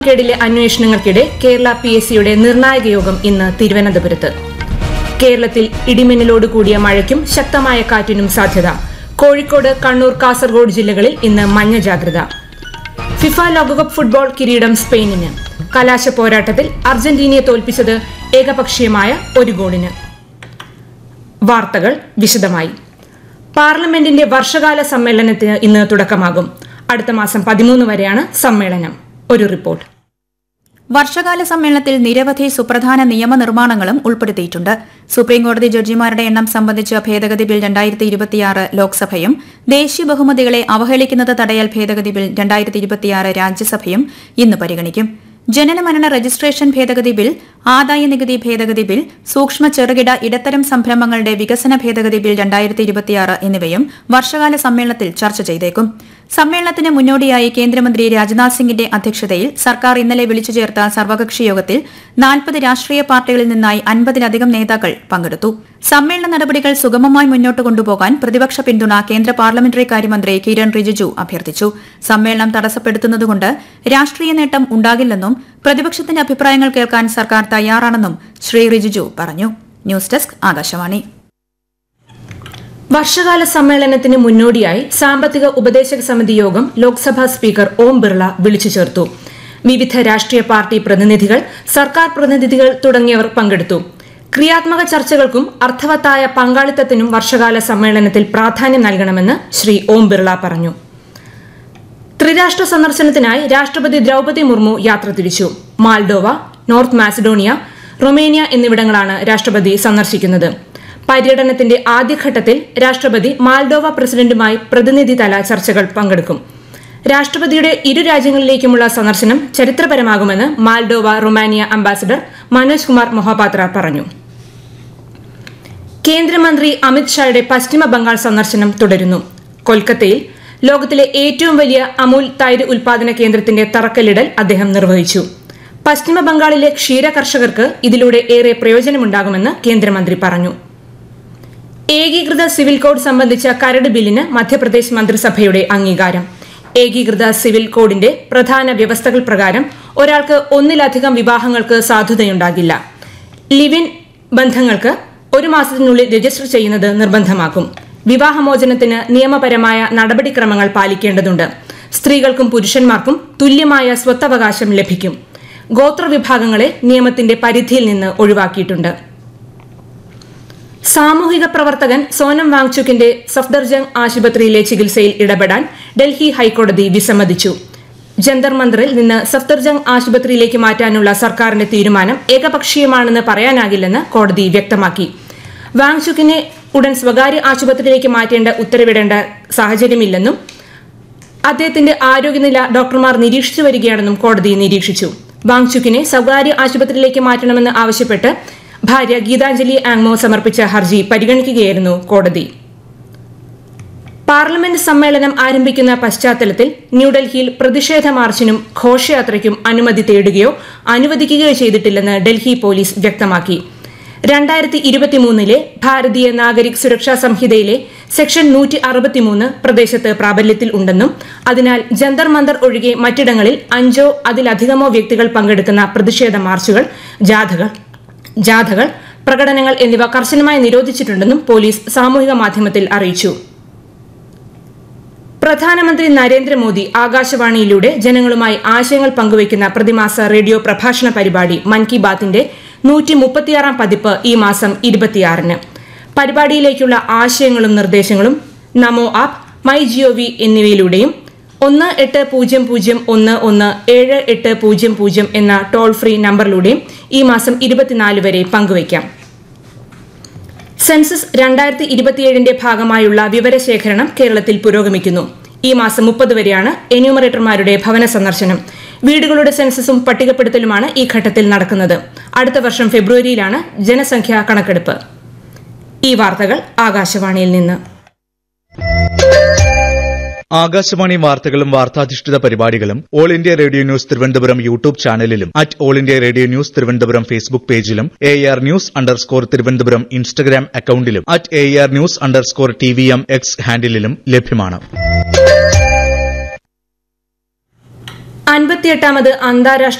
കേടിലെ അന്വേഷണങ്ങൾക്കിടെ Kerala P S സിയുടെ നിർണായക യോഗം ഇന്ന് തിരുവനന്തപുരത്ത് കേരളത്തിൽ ഇടിമിന്നലോട് കൂടിയ മഴയ്ക്കും ശക്തമായ കാറ്റിനും സാധ്യത കോഴിക്കോട് കണ്ണൂർ കാസർഗോഡ് ജില്ലകളിൽ ഇന്ന് മഞ്ഞ ജാഗ്രത ഫിഫ ലോകകപ്പ് ഫുട്ബോൾ കിരീടം സ്പെയിനിന് കലാശ പോരാട്ടത്തിൽ അർജന്റീനയെ തോൽപ്പിച്ചത് ഏകപക്ഷീയമായ ഒരു ഗോളിന് വാർത്തകൾ വിശദമായി പാർലമെന്റിന്റെ വർഷകാല സമ്മേളനത്തിന് ഇന്ന് തുടക്കമാകും അടുത്ത മാസം പതിമൂന്ന് വരെയാണ് സമ്മേളനം ഒരു റിപ്പോർട്ട് വർഷകാല സമ്മേളനത്തിൽ നിരവധി സുപ്രധാന നിയമനിർമ്മാണങ്ങളും ഉൾപ്പെടുത്തിയിട്ടുണ്ട് സുപ്രീംകോടതി ജഡ്ജിമാരുടെ എണ്ണം സംബന്ധിച്ച ഭേദഗതി ബിൽ രണ്ടായിരത്തി ഇരുപത്തിയാറ് ലോക്സഭയും ദേശീയ ബഹുമതികളെ അവഹേളിക്കുന്നത് തടയൽ ഭേദഗതി ബിൽ രണ്ടായിരത്തി ഇരുപത്തിയാറ് രാജ്യസഭയും ഇന്ന് പരിഗണിക്കും ജനനമരണ രജിസ്ട്രേഷൻ ഭേദഗതി ബിൽ ആദായ നികുതി ഭേദഗതി ബിൽ സൂക്ഷ്മ ചെറുകിട ഇടത്തരം സംരംഭങ്ങളുടെ വികസന ഭേദഗതി ബിൽ രണ്ടായിരത്തി ഇരുപത്തിയാറ് എന്നിവയും വർഷകാല സമ്മേളനത്തിൽ ചർച്ച ചെയ്തേക്കും സമ്മേളനത്തിന് മുന്നോടിയായി കേന്ദ്രമന്ത്രി രാജ്നാഥ് സിംഗിന്റെ അധ്യക്ഷതയിൽ സർക്കാർ ഇന്നലെ വിളിച്ചു ചേർത്ത സർവകക്ഷി യോഗത്തിൽ നാൽപ്പത് രാഷ്ട്രീയ പാർട്ടികളിൽ നിന്നായി അൻപതിലധികം നേതാക്കൾ പങ്കെടുത്തു സമ്മേളന നടപടികൾ സുഗമമായി മുന്നോട്ട് കൊണ്ടുപോകാൻ പ്രതിപക്ഷ പിന്തുണ കേന്ദ്ര പാർലമെന്ററി കാര്യമന്ത്രി കിരൺ റിജിജു അഭ്യർത്ഥിച്ചു സമ്മേളനം തടസ്സപ്പെടുത്തുന്നതുകൊണ്ട് രാഷ്ട്രീയ നേട്ടം ഉണ്ടാകില്ലെന്നും പ്രതിപക്ഷത്തിന്റെ അഭിപ്രായങ്ങൾ കേൾക്കാൻ സർക്കാർ തയ്യാറാണെന്നും ശ്രീ റിജിജു പറഞ്ഞു ന്യൂസ് ഡെസ്ക് ആകാശവാണി വർഷകാല സമ്മേളനത്തിന് മുന്നോടിയായി സാമ്പത്തിക ഉപദേശക സമിതി യോഗം ലോക്സഭാ സ്പീക്കർ ഓം ബിർള വിളിച്ചു ചേർത്തു വിവിധ രാഷ്ട്രീയ പാർട്ടി പ്രതിനിധികൾ സർക്കാർ പ്രതിനിധികൾ തുടങ്ങിയവർ പങ്കെടുത്തു ക്രിയാത്മക ചർച്ചകൾക്കും അർത്ഥവത്തായ പങ്കാളിത്തത്തിനും വർഷകാല സമ്മേളനത്തിൽ പ്രാധാന്യം നൽകണമെന്ന് ശ്രീ ഓം ബിർള പറഞ്ഞു ത്രിരാഷ്ട്ര സന്ദർശനത്തിനായി രാഷ്ട്രപതി ദ്രൌപതി മുർമു യാത്ര തിരിച്ചു മാൽഡോവ നോർത്ത് മാസിഡോണിയ റൊമേനിയ എന്നിവിടങ്ങളാണ് രാഷ്ട്രപതി സന്ദർശിക്കുന്നത് പര്യടനത്തിന്റെ ആദ്യഘട്ടത്തിൽ രാഷ്ട്രപതി മാൽഡോവ പ്രസിഡന്റുമായി പ്രതിനിധിതല ചർച്ചകൾ പങ്കെടുക്കും രാഷ്ട്രപതിയുടെ ഇരു രാജ്യങ്ങളിലേക്കുമുള്ള സന്ദർശനം ചരിത്രപരമാകുമെന്ന് Moldova Romania ambassador Manoj Kumar Mohapatra പറഞ്ഞു കേന്ദ്രമന്ത്രി അമിത് ഷായുടെ പശ്ചിമ ബംഗാൾ സന്ദർശനം തുടരുന്നു കൊൽക്കത്തയിൽ ലോകത്തിലെ ഏറ്റവും വലിയ അമൂൽ തൈര് ഉൽപാദന കേന്ദ്രത്തിന്റെ തറക്കല്ലിടൽ അദ്ദേഹം നിർവഹിച്ചു പശ്ചിമ ബംഗാളിലെ ക്ഷീര കർഷകർക്ക് ഇതിലൂടെ ഏറെ പ്രയോജനമുണ്ടാകുമെന്ന് കേന്ദ്രമന്ത്രി പറഞ്ഞു ഏകീകൃത സിവിൽ കോഡ് സംബന്ധിച്ച കരട് ബില്ലിന് മധ്യപ്രദേശ് മന്ത്രിസഭയുടെ അംഗീകാരം ഏകീകൃത സിവിൽ കോഡിന്റെ പ്രധാന വ്യവസ്ഥകൾ പ്രകാരം ഒരാൾക്ക് ഒന്നിലധികം വിവാഹങ്ങൾക്ക് സാധുതയുണ്ടാകില്ല ലിവിൻ ബന്ധങ്ങൾക്ക് ഒരു മാസത്തിനുള്ളിൽ രജിസ്റ്റർ ചെയ്യുന്നത് നിർബന്ധമാക്കും വിവാഹമോചനത്തിന് നിയമപരമായ നടപടിക്രമങ്ങൾ പാലിക്കേണ്ടതുണ്ട് സ്ത്രീകൾക്കും പുരുഷന്മാർക്കും തുല്യമായ സ്വത്തവകാശം ലഭിക്കും ഗോത്രവിഭാഗങ്ങളെ നിയമത്തിന്റെ പരിധിയിൽ നിന്ന് ഒഴിവാക്കിയിട്ടുണ്ട് സാമൂഹിക പ്രവർത്തകൻ സോനം വാങ്ചുക്കിന്റെ സഫ്ദർജംഗ് ആശുപത്രിയിലെ ചികിത്സയിൽ ഇടപെടാൻ ഡൽഹി ഹൈക്കോടതി വിസമ്മതിച്ചു ജന്തർ മന്ദറിൽ നിന്ന് സഫ്ദർജംഗ് ആശുപത്രിയിലേക്ക് മാറ്റാനുള്ള സർക്കാരിന്റെ തീരുമാനം ഏകപക്ഷീയമാണെന്ന് പറയാനാകില്ലെന്ന് കോടതി വ്യക്തമാക്കി വാങ്ചുക്കിനെ ഉടൻ സ്വകാര്യ ആശുപത്രിയിലേക്ക് മാറ്റേണ്ട ഉത്തരവിടേണ്ട സാഹചര്യമില്ലെന്നും അദ്ദേഹത്തിന്റെ ആരോഗ്യനില ഡോക്ടർമാർ നിരീക്ഷിച്ചു വരികയാണെന്നും കോടതി നിരീക്ഷിച്ചു വാങ്ചുക്കിനെ സ്വകാര്യ ആശുപത്രിയിലേക്ക് മാറ്റണമെന്ന് ആവശ്യപ്പെട്ട് ഭാര്യ ഗീതാഞ്ജലി ആങ്മോ സമർപ്പിച്ച ഹർജി പരിഗണിക്കുകയായിരുന്നു കോടതി പാർലമെന്റ് സമ്മേളനം ആരംഭിക്കുന്ന പശ്ചാത്തലത്തിൽ ന്യൂഡൽഹിയിൽ പ്രതിഷേധ മാർച്ചിനും ഘോഷയാത്രയ്ക്കും അനുമതി തേടുകയോ അനുവദിക്കുകയോ ചെയ്തിട്ടില്ലെന്ന് ഡൽഹി പോലീസ് വ്യക്തമാക്കി രണ്ടായിരത്തി ഇരുപത്തിമൂന്നിലെ ഭാരതീയ നാഗരിക് സുരക്ഷാ സംഹിതയിലെ സെക്ഷൻ നൂറ്റി അറുപത്തിമൂന്ന് പ്രദേശത്ത് പ്രാബല്യത്തിൽ ഉണ്ടെന്നും അതിനാൽ ജന്തർ മന്ദർ ഒഴികെ മറ്റിടങ്ങളിൽ അഞ്ചോ അതിലധികമോ വ്യക്തികൾ പങ്കെടുക്കുന്ന പ്രതിഷേധ മാർച്ചുകൾ ജാഥകൾ ജാഥകൾ പ്രകടനങ്ങൾ എന്നിവ കർശനമായി നിരോധിച്ചിട്ടുണ്ടെന്നും പോലീസ് സാമൂഹിക മാധ്യമത്തിൽ അറിയിച്ചു പ്രധാനമന്ത്രി നരേന്ദ്രമോദി ആകാശവാണിയിലൂടെ ജനങ്ങളുമായി ആശയങ്ങൾ പങ്കുവയ്ക്കുന്ന പ്രതിമാസ റേഡിയോ പ്രഭാഷണ പരിപാടി മൻ കി ബാത്തിന്റെ നൂറ്റി മുപ്പത്തിയാറാം പതിപ്പ് ഈ മാസം ഇരുപത്തിയാറിന് പരിപാടിയിലേക്കുള്ള ആശയങ്ങളും നിർദ്ദേശങ്ങളും നമോ ആപ്പ് മൈ ജിഒവി എന്നിവയിലൂടെയും ഒന്ന് എട്ട് പൂജ്യം പൂജ്യം ഒന്ന് ഒന്ന് ഏഴ് എട്ട് പൂജ്യം പൂജ്യം എന്ന ടോൾ ഫ്രീ നമ്പറിലൂടെയും ഈ മാസം ഇരുപത്തിനാല് വരെ പങ്കുവയ്ക്കാം സെൻസസ് രണ്ടായിരത്തി ഇരുപത്തിയേഴിന്റെ ഭാഗമായുള്ള വിവരശേഖരണം കേരളത്തിൽ പുരോഗമിക്കുന്നു ഈ മാസം മുപ്പത് വരെയാണ് എന്യൂമറേറ്റർമാരുടെ ഭവന സന്ദർശനം വീടുകളുടെ സെൻസസും പട്ടികപ്പെടുത്തലുമാണ് ഈ ഘട്ടത്തിൽ നടക്കുന്നത് അടുത്ത വർഷം ഫെബ്രുവരിയിലാണ് ജനസംഖ്യാ കണക്കെടുപ്പ് ഈ വാർത്തകൾ ആകാശവാണിയിൽ നിന്ന് ആകാശവാണി വാർത്തകളും വാർത്താധിഷ്ഠിത പരിപാടികളും All India Radio News Thiruvananthapuram YouTube ചാനലിലും at All India Radio News Thiruvananthapuram Facebook പേജിലും A R news underscore Thiruvananthapuram Instagram അക്കൌണ്ടിലും at A R news underscore T V M X ഹാൻഡിലും ലഭ്യമാണ് അൻപത്തിയെട്ടാമത് അന്താരാഷ്ട്ര